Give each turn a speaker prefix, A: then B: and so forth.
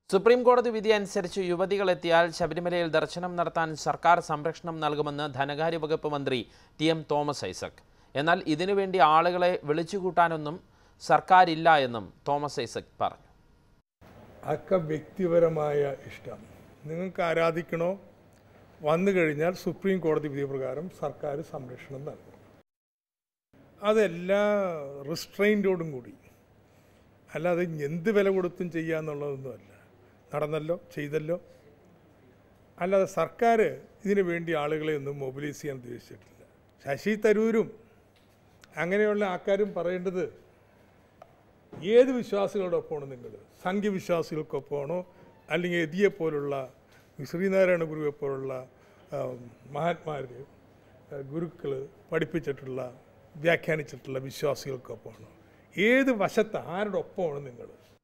A: supreme കോടതി വിധി അനുസരിച്ച് യുവതികൾ എത്തിയാൽ ശബരിമലയിൽ ദർശനം നടത്താൻ സർക്കാർ സംരക്ഷണം നൽകുമെന്ന് ധനകാര്യ വകുപ്പ് മന്ത്രി ടി എം തോമസ് ഐസക് എന്നാൽ ഇതിനുവേണ്ടി ആളുകളെ വിളിച്ചുകൂട്ടാനൊന്നും സർക്കാരില്ല എന്നും തോമസ് ഐസക് പറഞ്ഞു
B: ഒക്കെ വ്യക്തിപരമായ ഇഷ്ടം നിങ്ങൾക്ക് ആരാധിക്കണോ വന്നു കഴിഞ്ഞാൽ സുപ്രീം കോടതി വിധി പ്രകാരം സർക്കാർ സംരക്ഷണം നൽകും അതെല്ലാ റിസ്ട്രെയിൻറ്റോടും കൂടി അല്ലാതെ എന്ത് വില കൊടുത്തും ചെയ്യാന്നുള്ളതൊന്നുമല്ല നടന്നല്ലോ ചെയ്തല്ലോ അല്ലാതെ സർക്കാർ ഇതിനു വേണ്ടി ആളുകളെ ഒന്നും മൊബിലൈസ് ചെയ്യാൻ ഉദ്ദേശിച്ചിട്ടില്ല ശശി തരൂരും അങ്ങനെയുള്ള ആൾക്കാരും പറയേണ്ടത് ഏത് വിശ്വാസികളോടൊപ്പമാണ് നിങ്ങൾ സംഘവിശ്വാസികൾക്കൊപ്പമാണോ അല്ലെങ്കിൽ എതിയെ പോലുള്ള ശ്രീനാരായണ ഗുരുവെ പോലുള്ള മഹാത്മാർ ഗുരുക്കൾ പഠിപ്പിച്ചിട്ടുള്ള വ്യാഖ്യാനിച്ചിട്ടുള്ള വിശ്വാസികൾക്കൊപ്പമാണോ ഏത് വശത്ത് ആരുടെ ഒപ്പമാണ് നിങ്ങൾ